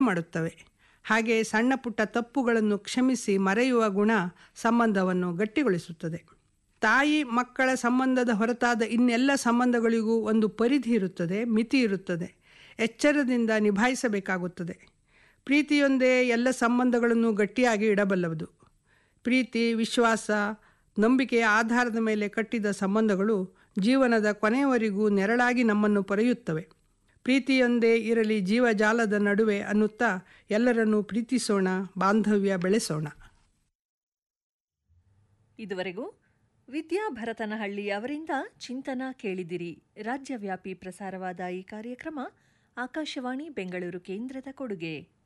ಮಾಡುತ್ತವೆ ಹಾಗೆ ಸಣ್ಣ ಪುಟ್ಟ ತಪ್ಪುಗಳನ್ನು ಕ್ಷಮಿಸಿ ಮರೆಯುವ ಗುಣ ಸಂಬಂಧವನ್ನು ಗಟ್ಟಿಗೊಳಿಸುತ್ತದೆ ತಾಯಿ ಮಕ್ಕಳ ಸಂಬಂಧದ ಹೊರತಾದ ಇನ್ನೆಲ್ಲ ಸಂಬಂಧಗಳಿಗೂ ಒಂದು ಪರಿಧಿ ಇರುತ್ತದೆ ಮಿತಿ ಇರುತ್ತದೆ ಎಚ್ಚರದಿಂದ ನಿಭಾಯಿಸಬೇಕಾಗುತ್ತದೆ ಪ್ರೀತಿಯೊಂದೇ ಎಲ್ಲ ಸಂಬಂಧಗಳನ್ನು ಗಟ್ಟಿಯಾಗಿ ಇಡಬಲ್ಲದು ಪ್ರೀತಿ ವಿಶ್ವಾಸ ನಂಬಿಕೆಯ ಆಧಾರದ ಮೇಲೆ ಕಟ್ಟಿದ ಸಂಬಂಧಗಳು ಜೀವನದ ಕೊನೆಯವರೆಗೂ ನೆರಳಾಗಿ ನಮ್ಮನ್ನು ಪೊರೆಯುತ್ತವೆ ಪ್ರೀತಿಯೊಂದೇ ಇರಲಿ ಜೀವಜಾಲದ ನಡುವೆ ಅನ್ನುತ್ತಾ ಎಲ್ಲರನ್ನೂ ಪ್ರೀತಿಸೋಣ ಬಾಂಧವ್ಯ ಬೆಳೆಸೋಣ ಇದುವರೆಗೂ ವಿದ್ಯಾ ಭರತನಹಳ್ಳಿ ಅವರಿಂದ ಚಿಂತನ ಕೇಳಿದಿರಿ ರಾಜ್ಯವ್ಯಾಪಿ ಪ್ರಸಾರವಾದ ಈ ಕಾರ್ಯಕ್ರಮ ಆಕಾಶವಾಣಿ ಬೆಂಗಳೂರು ಕೇಂದ್ರದ ಕೊಡುಗೆ